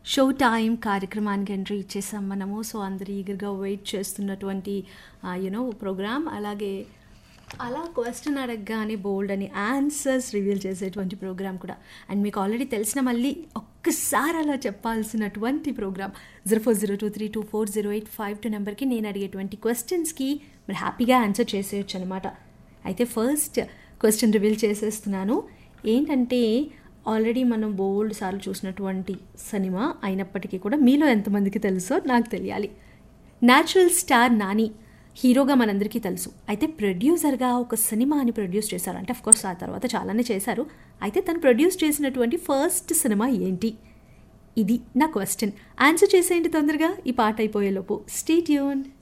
show time కార్యక్రమానికి entry ఇచ్చేసాం మనము సో అందరు ఈగర్గా వెయిట్ చేస్తున్నటువంటి యూనో ప్రోగ్రామ్ అలాగే అలా క్వశ్చన్ అడగగానే బోల్డ్ అని ఆన్సర్స్ రివీల్ చేసేటువంటి ప్రోగ్రామ్ కూడా అండ్ మీకు ఆల్రెడీ తెలిసిన మళ్ళీ ఒక్కసారి అలా చెప్పాల్సినటువంటి program zero four zero two three two four zero eight five two నెంబర్కి నేను అడిగేటువంటి క్వశ్చన్స్కి మీరు హ్యాపీగా ఆన్సర్ చేసేయచ్చు అనమాట అయితే ఫస్ట్ క్వశ్చన్ రివీల్ చేసేస్తున్నాను ఏంటంటే ఆల్రెడీ మనం బోల్డ్ సార్లు చూసినటువంటి సినిమా అయినప్పటికీ కూడా మీలో ఎంతమందికి తెలుసో నాకు తెలియాలి న్యాచురల్ స్టార్ నాని హీరోగా మనందరికీ తెలుసు అయితే ప్రొడ్యూసర్గా ఒక సినిమాని ప్రొడ్యూస్ చేశారు అంటే కోర్స్ ఆ తర్వాత చాలానే చేశారు అయితే తను ప్రొడ్యూస్ చేసినటువంటి ఫస్ట్ సినిమా ఏంటి ఇది నా క్వశ్చన్ ఆన్సర్ చేసేయండి తొందరగా ఈ పాట అయిపోయేలోపు స్టే ట్యూన్